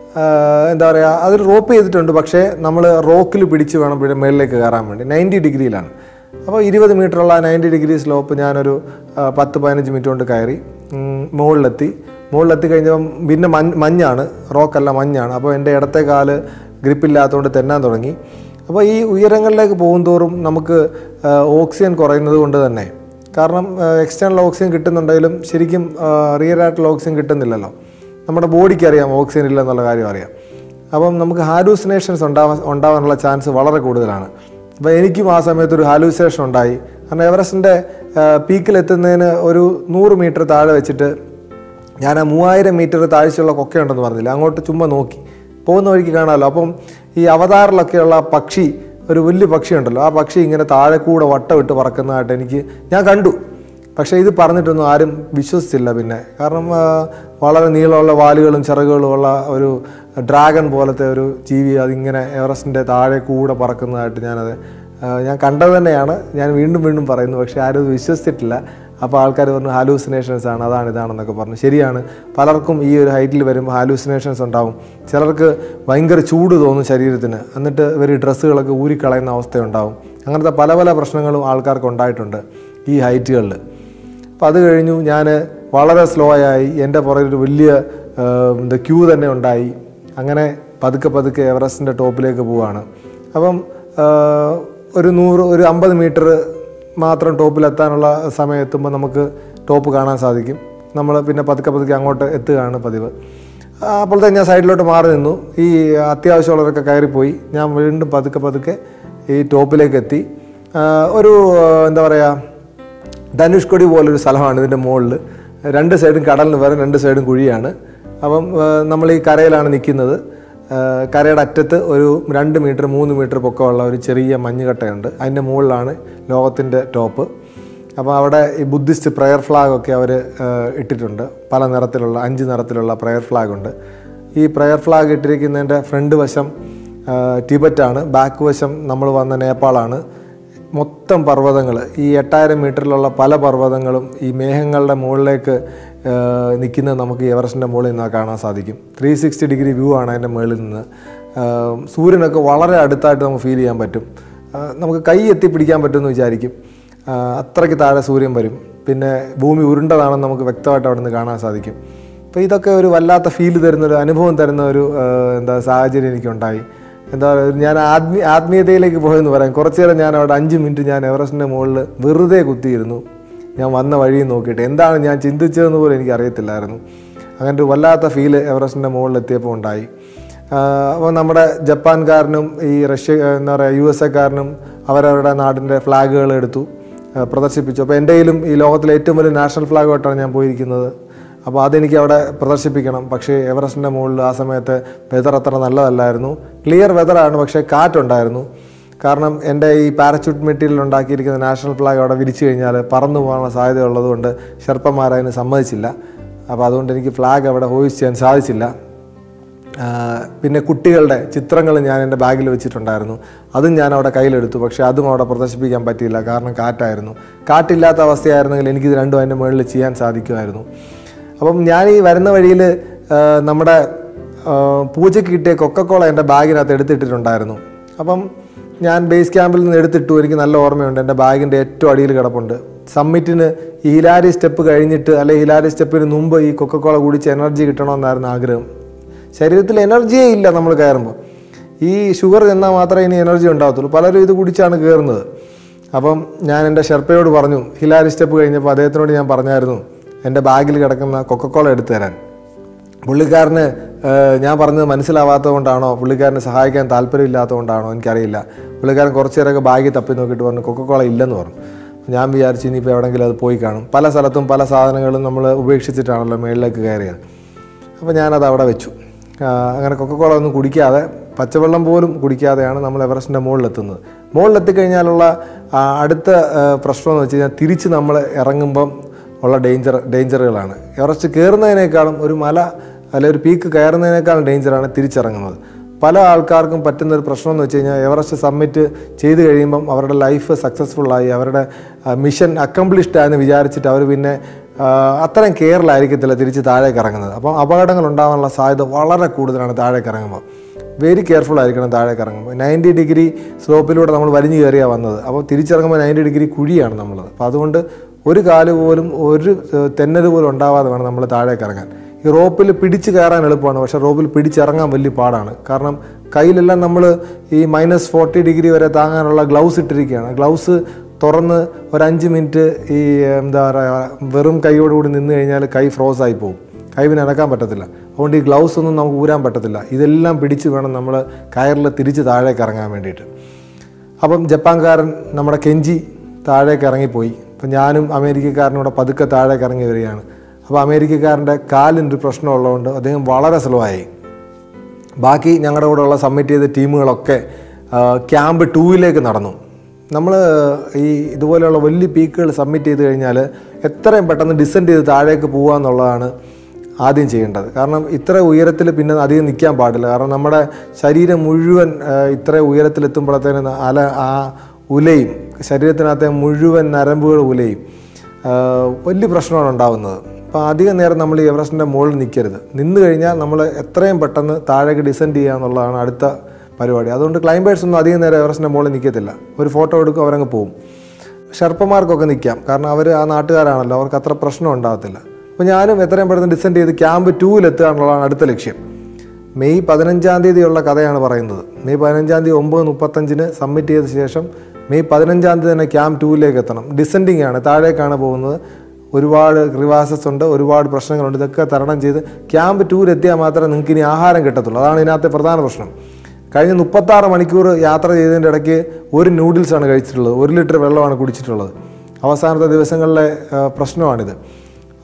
A: എന്താ പറയുക അതൊരു റോപ്പ് ചെയ്തിട്ടുണ്ട് പക്ഷേ നമ്മൾ റോക്കിൽ പിടിച്ച് വേണം പിന്നെ മുകളിലേക്ക് കയറാൻ വേണ്ടി നയൻറ്റി ഡിഗ്രിയിലാണ് അപ്പോൾ ഇരുപത് മീറ്ററുള്ള നയൻറ്റി ഡിഗ്രി സ്ലോപ്പ് ഞാനൊരു ആ, പത്ത് പതിനഞ്ച് മിനിറ്റ് കൊണ്ട് കയറി ഉം, മുകളിലെത്തി മുകളിലെത്തി കഴിഞ്ഞപ്പം പിന്നെ മഞ്ഞ് മഞ്ഞാണ് റോക്കല്ല മഞ്ഞാണ് അപ്പോൾ എൻ്റെ ഇടത്തെ കാല് ഗ്രിപ്പില്ലാത്തതുകൊണ്ട് തെന്നാൻ തുടങ്ങി അപ്പോൾ ഈ ഉയരങ്ങളിലേക്ക് പോകുന്തോറും നമുക്ക് ആ, ഓക്സിജൻ കുറയുന്നത് കൊണ്ട് തന്നെ കാരണം എക്സ്റ്റേണൽ ഓക്സിജൻ കിട്ടുന്നുണ്ടെങ്കിലും ശരിക്കും റിയൽ ആയിട്ടുള്ള ഓക്സിജൻ കിട്ടുന്നില്ലല്ലോ നമ്മുടെ ബോഡിക്ക് അറിയാം ഓക്സിജൻ ഇല്ല എന്നുള്ള കാര്യം അറിയാം അപ്പം നമുക്ക് ഹാലൂസിനേഷൻസ് ഉണ്ടാവാൻ ഉണ്ടാവാനുള്ള ചാൻസ് വളരെ കൂടുതലാണ് അപ്പോൾ എനിക്കും ആ സമയത്ത് ഒരു ഹാലൂസിനേഷൻ ഉണ്ടായി കാരണം എവറസ്റ്റിൻ്റെ പീക്കിലെത്തുന്നതിന് ഒരു നൂറ് മീറ്റർ താഴെ വെച്ചിട്ട് ഞാൻ ആ മൂവായിരം മീറ്റർ താഴ്ചയുള്ള കൊക്കയുണ്ടെന്ന് പറഞ്ഞില്ല അങ്ങോട്ട് ചുമ്മാ നോക്കി പോകുന്ന വഴിക്ക് കാണാമല്ലോ അപ്പം ഈ അവതാറിലൊക്കെയുള്ള പക്ഷി ഒരു വലിയ പക്ഷി ഉണ്ടല്ലോ ആ പക്ഷി ഇങ്ങനെ താഴെ കൂടെ വട്ടം ഇട്ട് പറക്കുന്നതായിട്ട് എനിക്ക് ഞാൻ കണ്ടു പക്ഷേ ഇത് പറഞ്ഞിട്ടൊന്നും ആരും വിശ്വസിച്ചില്ല പിന്നെ കാരണം ആ, വളരെ നീളമുള്ള വാലുകളും ചിറകുകളും ഉള്ള ഒരു ഡ്രാഗൺ പോലത്തെ ഒരു ജീവി അതിങ്ങനെ എവറസ്റ്റിൻ്റെ താഴെ കൂടെ പറക്കുന്നതായിട്ട് ഞാനത് ആ, ഞാൻ കണ്ടത് തന്നെയാണ് ഞാൻ വീണ്ടും വീണ്ടും പറയുന്നു പക്ഷേ ആരും അത് വിശ്വസിച്ചിട്ടില്ല അപ്പോൾ ആൾക്കാർ പറഞ്ഞു ഹാലൂസിനേഷൻസ് ആണ് അതാണ് ഇതാണെന്നൊക്കെ പറഞ്ഞു ശരിയാണ് പലർക്കും ഈ ഒരു ഹൈറ്റിൽ വരുമ്പോൾ ഹാലൂസിനേഷൻസ് ഉണ്ടാവും ചിലർക്ക് ഭയങ്കര ചൂട് തോന്നും ശരീരത്തിന് എന്നിട്ട് ഇവർ ഡ്രസ്സുകളൊക്കെ ഊരിക്കളയുന്ന അവസ്ഥയുണ്ടാവും അങ്ങനത്തെ പല പല പ്രശ്നങ്ങളും ആൾക്കാർക്ക് ഉണ്ടായിട്ടുണ്ട് ഈ ഹൈറ്റുകളിൽ അപ്പോൾ അത് കഴിഞ്ഞു ഞാൻ വളരെ സ്ലോ ആയി എൻ്റെ പുറകിൽ ഒരു വലിയ എന്താ ക്യൂ തന്നെ ഉണ്ടായി അങ്ങനെ പതുക്കെ പതുക്കെ എവറസ്റ്റിൻ്റെ ടോപ്പിലേക്ക് പോവുകയാണ് അപ്പം ആ, ഒരു നൂറ് ഒരു അമ്പത് മീറ്റർ മാത്രം ടോപ്പിലെത്താനുള്ള സമയം എത്തുമ്പോൾ നമുക്ക് ടോപ്പ് കാണാൻ സാധിക്കും നമ്മൾ പിന്നെ പതുക്കെ പതുക്കെ അങ്ങോട്ട് എത്തുകയാണ് പതിവ് ആ, അപ്പോഴത്തെ ഞാൻ സൈഡിലോട്ട് മാറി നിന്നു ഈ അത്യാവശ്യമുള്ളവരൊക്കെ കയറിപ്പോയി ഞാൻ വീണ്ടും പതുക്കെ പതുക്കെ ഈ ടോപ്പിലേക്ക് എത്തി ആ, ഒരു ആ, എന്താ പറയുക ധനുഷ്കൊടി പോലൊരു സ്ഥലമാണ് ഇതിൻ്റെ മുകളിൽ രണ്ട് സൈഡും കടലിന് വേറെ രണ്ട് സൈഡും കുഴിയാണ് അപ്പം ആ, നമ്മൾ ഈ കരയിലാണ് നിൽക്കുന്നത് ആ, കരയുടെ അറ്റത്ത് ഒരു രണ്ട് മീറ്റർ മൂന്ന് മീറ്റർ പൊക്കമുള്ള ഒരു ചെറിയ മഞ്ഞുകട്ടയുണ്ട് അതിൻ്റെ മുകളിലാണ് ലോകത്തിൻ്റെ ടോപ്പ് അപ്പോൾ അവിടെ ഈ ബുദ്ധിസ്റ്റ് പ്രയർ ഫ്ലാഗൊക്കെ അവർ ഇട്ടിട്ടുണ്ട് പല നിറത്തിലുള്ള അഞ്ച് നിറത്തിലുള്ള പ്രയർ ഫ്ലാഗ് ഉണ്ട് ഈ പ്രയർ ഫ്ലാഗ് ഇട്ടിരിക്കുന്നതിൻ്റെ ഫ്രണ്ട് വശം ആ, ടിബറ്റാണ് ബാക്ക് വശം നമ്മൾ വന്ന നേപ്പാളാണ് മൊത്തം പർവ്വതങ്ങൾ ഈ എട്ടായിരം മീറ്ററിലുള്ള പല പർവ്വതങ്ങളും ഈ മേഘങ്ങളുടെ മുകളിലേക്ക് നിൽക്കുന്നത് നമുക്ക് ഈ എവറസ്റ്റിൻ്റെ മുകളിൽ നിന്ന് കാണാൻ സാധിക്കും ത്രീ സിക്സ്റ്റി ഡിഗ്രി വ്യൂ ആണ് അതിൻ്റെ മുകളിൽ നിന്ന് ആ, സൂര്യനൊക്കെ വളരെ അടുത്തായിട്ട് നമുക്ക് ഫീൽ ചെയ്യാൻ പറ്റും ആ, നമുക്ക് കൈ എത്തിപ്പിടിക്കാൻ പറ്റുമെന്ന് വിചാരിക്കും ആ, അത്രയ്ക്ക് താഴെ സൂര്യൻ വരും പിന്നെ ഭൂമി ഉരുണ്ടതാണെന്ന് നമുക്ക് വ്യക്തമായിട്ട് അവിടെ നിന്ന് കാണാൻ സാധിക്കും അപ്പോൾ ഇതൊക്കെ ഒരു വല്ലാത്ത ഫീൽ തരുന്ന ഒരു അനുഭവം തരുന്ന ഒരു ആ, എന്താ സാഹചര്യം എനിക്കുണ്ടായി എന്താ പറയുക ഞാൻ ആത്മീയ ആത്മീയതയിലേക്ക് പോയെന്ന് പറയാം കുറച്ച് നേരം ഞാൻ അവിടെ അഞ്ച് മിനിറ്റ് ഞാൻ എവറസ്റ്റിൻ്റെ മുകളിൽ വെറുതെ കുത്തിയിരുന്നു ഞാൻ വന്ന വഴി നോക്കിയിട്ട് എന്താണ് ഞാൻ ചിന്തിച്ചതെന്ന് പോലും എനിക്ക് അറിയത്തില്ലായിരുന്നു അങ്ങനെ ഒരു വല്ലാത്ത ഫീല് എവറസ്റ്റിൻ്റെ മുകളിൽ എത്തിയപ്പോൾ ഉണ്ടായി അപ്പോൾ നമ്മുടെ ജപ്പാൻകാരനും ഈ റഷ്യ എന്താ പറയുക യു എസ് എക്കാരനും അവരവരുടെ നാടിൻ്റെ ഫ്ലാഗുകൾ എടുത്തു ആ, പ്രദർശിപ്പിച്ചു അപ്പോൾ എൻ്റെ കയ്യിലും ഈ ലോകത്തിലെ ഏറ്റവും വലിയ നാഷണൽ ഫ്ലാഗുമായിട്ടാണ് ഞാൻ പോയിരിക്കുന്നത് അപ്പോൾ അതെനിക്ക് അവിടെ പ്രദർശിപ്പിക്കണം പക്ഷേ എവറസ്റ്റിൻ്റെ മുകളിൽ ആ സമയത്ത് വെതർ അത്ര നല്ലതല്ലായിരുന്നു ക്ലിയർ വെതറാണ് പക്ഷേ കാറ്റുണ്ടായിരുന്നു കാരണം എൻ്റെ ഈ പാരച്യൂട്ട് മെറ്റീരിയൽ ഉണ്ടാക്കിയിരിക്കുന്ന നാഷണൽ ഫ്ലാഗ് അവിടെ വിരിച്ചു കഴിഞ്ഞാൽ പറന്നു പോകാനുള്ള സാധ്യത ഉള്ളതുകൊണ്ട് ഷെർപ്പന്മാർ അതിന് സമ്മതിച്ചില്ല അപ്പോൾ അതുകൊണ്ട് എനിക്ക് ഫ്ലാഗ് അവിടെ ഹോയിസ്റ്റ് ചെയ്യാൻ സാധിച്ചില്ല ആ, പിന്നെ കുട്ടികളുടെ ചിത്രങ്ങൾ ഞാൻ എൻ്റെ ബാഗിൽ വെച്ചിട്ടുണ്ടായിരുന്നു അതും ഞാൻ അവിടെ കയ്യിലെടുത്തു പക്ഷേ അതും അവിടെ പ്രദർശിപ്പിക്കാൻ പറ്റിയില്ല കാരണം കാറ്റായിരുന്നു കാറ്റില്ലാത്ത അവസ്ഥയായിരുന്നെങ്കിൽ എനിക്കിത് രണ്ടും അതിൻ്റെ മുകളിൽ ചെയ്യാൻ സാധിക്കുമായിരുന്നു അപ്പം ഞാൻ ഈ വരുന്ന വഴിയിൽ നമ്മുടെ ആ, പൂജയ്ക്ക് കിട്ടിയ കൊക്കക്കോള എൻ്റെ ബാഗിനകത്ത് എടുത്തിട്ടിട്ടുണ്ടായിരുന്നു അപ്പം ഞാൻ ബേസ് ക്യാമ്പിൽ നിന്ന് എടുത്തിട്ടു എനിക്ക് നല്ല ഓർമ്മയുണ്ട് എൻ്റെ ബാഗിൻ്റെ ഏറ്റവും അടിയിൽ കിടപ്പുണ്ട് സമ്മിറ്റിന് ഈ ഹിലാരി സ്റ്റെപ്പ് കഴിഞ്ഞിട്ട് അല്ലെ ഹിലാരി സ്റ്റെപ്പിന് മുമ്പ് ഈ കൊക്കക്കോള കുടിച്ച് എനർജി കിട്ടണമെന്നായിരുന്നു ആഗ്രഹം ശരീരത്തിൽ എനർജിയേ ഇല്ല നമ്മൾ കയറുമ്പോൾ ഈ ഷുഗർ ചെന്നാൽ മാത്രമേ ഇനി എനർജി ഉണ്ടാകത്തുള്ളൂ പലരും ഇത് കുടിച്ചാണ് കയറുന്നത് അപ്പം ഞാൻ എൻ്റെ ഷെർപ്പയോട് പറഞ്ഞു ഹിലാരി സ്റ്റെപ്പ് കഴിഞ്ഞപ്പോൾ അദ്ദേഹത്തിനോട് ഞാൻ പറഞ്ഞായിരുന്നു എൻ്റെ ബാഗിൽ കിടക്കുന്ന കൊക്കക്കോള എടുത്തു തരാൻ പുള്ളിക്കാരന് ഏഹ്, ഞാൻ പറഞ്ഞത് മനസ്സിലാവാത്തത് കൊണ്ടാണോ പുള്ളിക്കാരനെ സഹായിക്കാൻ താല്പര്യമില്ലാത്തതുകൊണ്ടാണോ എനിക്കറിയില്ല പുള്ളിക്കാരൻ കുറച്ച് നേരമൊക്കെ ബാഗിൽ തപ്പി നോക്കിയിട്ട് പറഞ്ഞു കൊക്കക്കോള ഇല്ലെന്ന് പറഞ്ഞു ഞാൻ വിചാരിച്ചു ഇനിയിപ്പോൾ എവിടെയെങ്കിലും അത് പോയി കാണും പല സ്ഥലത്തും പല സാധനങ്ങളും നമ്മൾ ഉപേക്ഷിച്ചിട്ടാണല്ലോ മേളിലേക്ക് കയറിയത് അപ്പോൾ ഞാനത് അവിടെ വെച്ചു ആ, അങ്ങനെ കൊക്കക്കോള ഒന്നും കുടിക്കാതെ പച്ചവെള്ളം പോലും കുടിക്കാതെയാണ് നമ്മൾ എവറസ്റ്റിൻ്റെ മുകളിലെത്തുന്നത് മുകളിലെത്തിക്കഴിഞ്ഞാലുള്ള ആ, അടുത്ത ആ, പ്രശ്നം എന്ന് വെച്ച് കഴിഞ്ഞാൽ തിരിച്ച് നമ്മൾ ഇറങ്ങുമ്പം ഉള്ള ഡേഞ്ചർ ഡേഞ്ചറുകളാണ് എവറസ്റ്റ് കയറുന്നതിനേക്കാളും ഒരു മല അല്ലെ ഒരു പീക്ക് കയറുന്നതിനേക്കാളും ഡേഞ്ചറാണ് തിരിച്ചിറങ്ങുന്നത് പല ആൾക്കാർക്കും പറ്റുന്ന ഒരു പ്രശ്നം എന്ന് വെച്ച് കഴിഞ്ഞാൽ എവറസ്റ്റ് സബ്മിറ്റ് ചെയ്ത് കഴിയുമ്പം അവരുടെ ലൈഫ് സക്സസ്ഫുള്ളായി അവരുടെ മിഷൻ അക്കംപ്ലിഷ്ഡ് ആയെന്ന് വിചാരിച്ചിട്ട് അവർ പിന്നെ ആ, അത്രയും കെയറിലായിരിക്കത്തില്ല തിരിച്ച് താഴേക്ക് ഇറങ്ങുന്നത് അപ്പം അപകടങ്ങൾ ഉണ്ടാകാനുള്ള സാധ്യത വളരെ കൂടുതലാണ് താഴേക്ക് ഇറങ്ങുമ്പോൾ വെരി കെയർഫുൾ ആയിരിക്കണം താഴേക്ക് ഇറങ്ങുമ്പോൾ നയൻറ്റി ഡിഗ്രി സ്ലോപ്പിലൂടെ നമ്മൾ വലിഞ്ഞു കയറിയാണ് വന്നത് അപ്പോൾ തിരിച്ചിറങ്ങുമ്പോൾ നയൻറ്റി ഡിഗ്രി കുഴിയാണ് നമ്മളത് അപ്പോൾ അതുകൊണ്ട് ഒരു കാല് പോലും ഒരു ഏഹ്, തെന്നൽ പോലും ഉണ്ടാവാതെ വേണം നമ്മൾ താഴേക്ക് ഇറങ്ങാൻ ഈ റോപ്പിൽ പിടിച്ച് കയറാൻ എളുപ്പമാണ് പക്ഷേ റോപ്പിൽ പിടിച്ചിറങ്ങാൻ വലിയ പാടാണ് കാരണം കയ്യിലെല്ലാം നമ്മൾ ഈ മൈനസ് ഫോർട്ടി ഡിഗ്രി വരെ താങ്ങാനുള്ള ഗ്ലൗസ് ഇട്ടിരിക്കുകയാണ് ഗ്ലൗസ് തുറന്ന് ഒരു അഞ്ച് മിനിറ്റ് ഈ എന്താ പറയുക വെറും കൈയോടുകൂടി നിന്ന് കഴിഞ്ഞാൽ കൈ ഫ്രോസ് ആയി പോകും കൈ പിന്നെ അനക്കാൻ പറ്റത്തില്ല അതുകൊണ്ട് ഈ ഗ്ലൗസ് ഒന്നും നമുക്ക് ഊരാൻ പറ്റത്തില്ല ഇതെല്ലാം പിടിച്ച് വേണം നമ്മൾ കയറിൽ തിരിച്ച് താഴേക്ക് ഇറങ്ങാൻ വേണ്ടിയിട്ട് അപ്പം ജപ്പാൻകാരൻ നമ്മുടെ കെഞ്ചി താഴേക്ക് ഇറങ്ങിപ്പോയി അപ്പം ഞാനും അമേരിക്കക്കാരനൂടെ പതുക്കെ താഴേക്ക് ഇറങ്ങി വരികയാണ് അപ്പോൾ അമേരിക്കക്കാരൻ്റെ കാലിനൊരു പ്രശ്നമുള്ളതുകൊണ്ട് അദ്ദേഹം വളരെ സ്ലോ ആയി ബാക്കി ഞങ്ങളുടെ കൂടെ ഉള്ള സബ്മിറ്റ് ചെയ്ത ടീമുകളൊക്കെ ആ, ക്യാമ്പ് ടൂവിലേക്ക് നടന്നു നമ്മൾ ഈ ഇതുപോലെയുള്ള വലിയ പീക്കുകൾ സബ്മിറ്റ് ചെയ്ത് കഴിഞ്ഞാൽ എത്രയും പെട്ടെന്ന് ഡിസെൻഡ് ചെയ്ത് താഴേക്ക് പോകുക എന്നുള്ളതാണ് ആദ്യം ചെയ്യേണ്ടത് കാരണം ഇത്ര ഉയരത്തിൽ പിന്നെ അധികം നിൽക്കാൻ പാടില്ല കാരണം നമ്മുടെ ശരീരം മുഴുവൻ ആ, ഇത്ര ഉയരത്തിലെത്തുമ്പോഴത്തേന് അല ആ ഉലയും ശരീരത്തിനകത്തെ മുഴുവൻ നരമ്പുകൾ ഉലയും ആ, വലിയ പ്രശ്നമാണ് ഉണ്ടാകുന്നത് അപ്പോൾ അധികം നേരം നമ്മൾ ഈ എവറസ്റ്റിൻ്റെ മുകളിൽ നിൽക്കരുത് നിന്ന് കഴിഞ്ഞാൽ നമ്മൾ എത്രയും പെട്ടെന്ന് താഴേക്ക് ഡിസെൻഡ് ചെയ്യുക എന്നുള്ളതാണ് അടുത്ത പരിപാടി അതുകൊണ്ട് ക്ലൈംബേഴ്സ് ഒന്നും അധികം നേരം എവറസ്റ്റിൻ്റെ മുകളിൽ നിൽക്കത്തില്ല ഒരു ഫോട്ടോ എടുക്കും അവരങ്ങ് പോകും ഷെർപ്പന്മാർക്കൊക്കെ നിൽക്കാം കാരണം അവർ ആ നാട്ടുകാരാണല്ലോ അവർക്ക് അത്ര പ്രശ്നം ഉണ്ടാകത്തില്ല അപ്പോൾ ഞാനും എത്രയും പെട്ടെന്ന് ഡിസെൻഡ് ചെയ്ത് ക്യാമ്പ് ടൂവിലെത്തുക എന്നുള്ളതാണ് അടുത്ത ലക്ഷ്യം മെയ് പതിനഞ്ചാം തീയതിയുള്ള കഥയാണ് പറയുന്നത് മെയ് പതിനഞ്ചാം തീയതി ഒമ്പത് മുപ്പത്തഞ്ചിന് സബ്മിറ്റ് ചെയ്ത ശേഷം മെയ് പതിനഞ്ചാം തീയതി തന്നെ ക്യാമ്പ് ടൂവിലേക്ക് എത്തണം ഡിസെൻഡിങ് ആണ് താഴേക്കാണ് പോകുന്നത് ഒരുപാട് റിവാസസ് ഉണ്ട് ഒരുപാട് പ്രശ്നങ്ങളുണ്ട് ഇതൊക്കെ തരണം ചെയ്ത് ക്യാമ്പ് ടൂവിലെത്തിയാൽ മാത്രമേ നിങ്ങൾക്ക് ഇനി ആഹാരം കിട്ടത്തുള്ളൂ അതാണ് ഇതിനകത്തെ പ്രധാന പ്രശ്നം കഴിഞ്ഞ മുപ്പത്താറ് മണിക്കൂർ യാത്ര ചെയ്തതിൻ്റെ ഇടയ്ക്ക് ഒരു നൂഡിൽസാണ് കഴിച്ചിട്ടുള്ളത് ഒരു ലിറ്റർ വെള്ളമാണ് കുടിച്ചിട്ടുള്ളത് അവസാനത്തെ ദിവസങ്ങളിലെ ആ, പ്രശ്നമാണിത്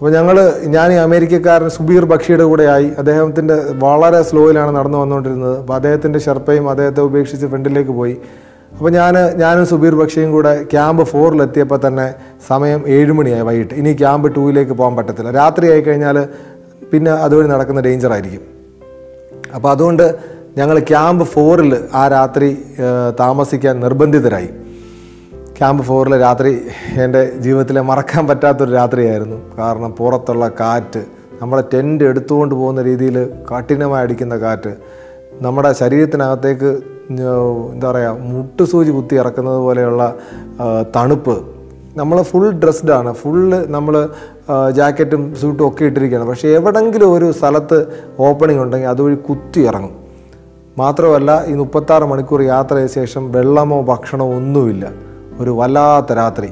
A: അപ്പോൾ ഞങ്ങൾ ഞാൻ ഈ അമേരിക്കക്കാരൻ സുബീർ ബക്ഷിയുടെ കൂടെ ആയി അദ്ദേഹത്തിൻ്റെ വളരെ സ്ലോയിലാണ് നടന്നു വന്നുകൊണ്ടിരുന്നത് അപ്പോൾ അദ്ദേഹത്തിൻ്റെ ഷെർപ്പയും അദ്ദേഹത്തെ ഉപേക്ഷിച്ച് ഫ്രണ്ടിലേക്ക് പോയി അപ്പോൾ ഞാൻ ഞാനും സുബീർ ബക്ഷിയും കൂടെ ക്യാമ്പ് ഫോറിലെത്തിയപ്പോൾ തന്നെ സമയം ഏഴ് മണിയായി വൈകിട്ട് ഇനി ക്യാമ്പ് ടൂവിലേക്ക് പോകാൻ പറ്റത്തില്ല രാത്രി ആയി കഴിഞ്ഞാൽ പിന്നെ അതുവഴി നടക്കുന്ന ഡേഞ്ചർ ആയിരിക്കും അപ്പോൾ അതുകൊണ്ട് ഞങ്ങൾ ക്യാമ്പ് ഫോറിൽ ആ രാത്രി ഏഹ്, താമസിക്കാൻ നിർബന്ധിതരായി ക്യാമ്പ് ഫോറിൽ രാത്രി എൻ്റെ ജീവിതത്തിലെ മറക്കാൻ പറ്റാത്തൊരു രാത്രിയായിരുന്നു കാരണം പുറത്തുള്ള കാറ്റ് നമ്മുടെ ടെൻറ്റ് എടുത്തുകൊണ്ട് പോകുന്ന രീതിയിൽ കഠിനമായി അടിക്കുന്ന കാറ്റ് നമ്മുടെ ശരീരത്തിനകത്തേക്ക് ഞ- എന്താ പറയുക മുട്ടുസൂചി കുത്തി ഇറക്കുന്നത് പോലെയുള്ള ആ, തണുപ്പ് നമ്മൾ ഫുൾ ഡ്രസ്ഡ് ആണ് ഫുള്ള് നമ്മൾ ജാക്കറ്റും സ്യൂട്ടും ഒക്കെ ഇട്ടിരിക്കുകയാണ് പക്ഷേ എവിടെങ്കിലും ഒരു സ്ഥലത്ത് ഓപ്പണിംഗ് ഉണ്ടെങ്കിൽ അതുവഴി കുത്തി ഇറങ്ങും മാത്രമല്ല ഈ മുപ്പത്താറ് മണിക്കൂർ യാത്രയ്ക്ക് ശേഷം വെള്ളമോ ഭക്ഷണമോ ഒന്നുമില്ല ഒരു വല്ലാത്ത രാത്രി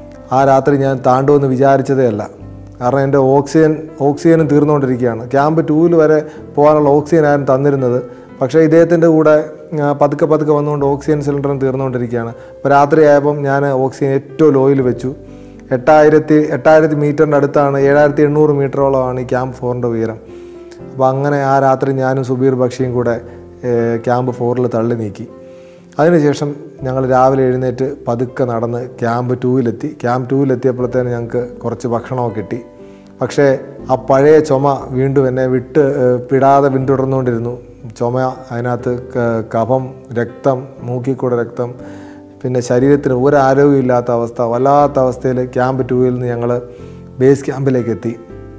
A: ആ രാത്രി ഞാൻ താണ്ടുമെന്ന് വിചാരിച്ചതേ അല്ല കാരണം എൻ്റെ ഓക്സിജൻ ഓക്സിജനും തീർന്നുകൊണ്ടിരിക്കുകയാണ് ക്യാമ്പ് ടൂവിൽ വരെ പോകാനുള്ള ഓക്സിജൻ ആയിരുന്നു തന്നിരുന്നത് പക്ഷേ ഇദ്ദേഹത്തിൻ്റെ കൂടെ ആ, പതുക്കെ പതുക്കെ വന്നുകൊണ്ട് ഓക്സിജൻ സിലിണ്ടറും തീർന്നുകൊണ്ടിരിക്കുകയാണ് അപ്പോൾ രാത്രി ആയപ്പം ഞാൻ ഓക്സിജൻ ഏറ്റവും ലോയിൽ വെച്ചു എട്ടായിരത്തി എട്ടായിരത്തി മീറ്ററിൻ്റെ അടുത്താണ് ഏഴായിരത്തി എണ്ണൂറ് മീറ്ററോളമാണ് ഈ ക്യാമ്പ് ഫോറിൻ്റെ ഉയരം അപ്പോൾ അങ്ങനെ ആ രാത്രി ഞാനും സുബീർ ബക്ഷിയും കൂടെ ഏഹ്, ക്യാമ്പ് ഫോറിൽ തള്ളി നീക്കി അതിനുശേഷം ഞങ്ങൾ രാവിലെ എഴുന്നേറ്റ് പതുക്കെ നടന്ന് ക്യാമ്പ് ടൂവിലെത്തി ക്യാമ്പ് ടൂവിലെത്തിയപ്പോഴത്തേന് ഞങ്ങൾക്ക് കുറച്ച് ഭക്ഷണമൊക്കെ കിട്ടി പക്ഷേ ആ പഴയ ചുമ വീണ്ടും എന്നെ വിട്ട് ഏഹ്, പിടാതെ പിന്തുടർന്നുകൊണ്ടിരുന്നു ചുമ അതിനകത്ത് ക- കഫം രക്തം മൂക്കിക്കൂടെ രക്തം പിന്നെ ശരീരത്തിന് ഒരു ആരോഗ്യമില്ലാത്ത അവസ്ഥ വല്ലാത്ത അവസ്ഥയിൽ ക്യാമ്പ് ടൂവിൽ നിന്ന് ഞങ്ങൾ ബേസ് ക്യാമ്പിലേക്ക് എത്തി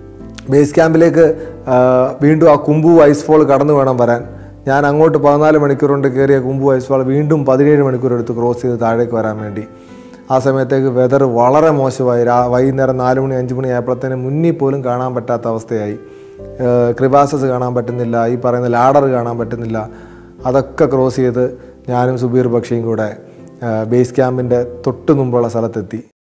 A: ബേസ് ക്യാമ്പിലേക്ക് ആ, വീണ്ടും ആ കുമ്പു ഐസ് ഫോൾ കടന്നു വേണം വരാൻ ഞാൻ അങ്ങോട്ട് പതിനാല് മണിക്കൂർ കൊണ്ട് കയറിയ കുമ്പു ഐസ് ഫോൾ വീണ്ടും പതിനേഴ് മണിക്കൂർ എടുത്ത് ക്രോസ് ചെയ്ത് താഴേക്ക് വരാൻ വേണ്ടി ആ സമയത്തേക്ക് വെതർ വളരെ മോശമായി രാ വൈകുന്നേരം നാല് മണി അഞ്ച് മണി ആയപ്പോഴത്തേന് മുന്നിൽ പോലും കാണാൻ പറ്റാത്ത അവസ്ഥയായി ക്രിബാസസ് കാണാൻ പറ്റുന്നില്ല ഈ പറയുന്ന ലാഡർ കാണാൻ പറ്റുന്നില്ല അതൊക്കെ ക്രോസ് ചെയ്ത് ഞാനും സുബീർ ബക്ഷിയും കൂടെ ആ, ബേസ് ക്യാമ്പിൻ്റെ തൊട്ട് മുമ്പുള്ള സ്ഥലത്തെത്തി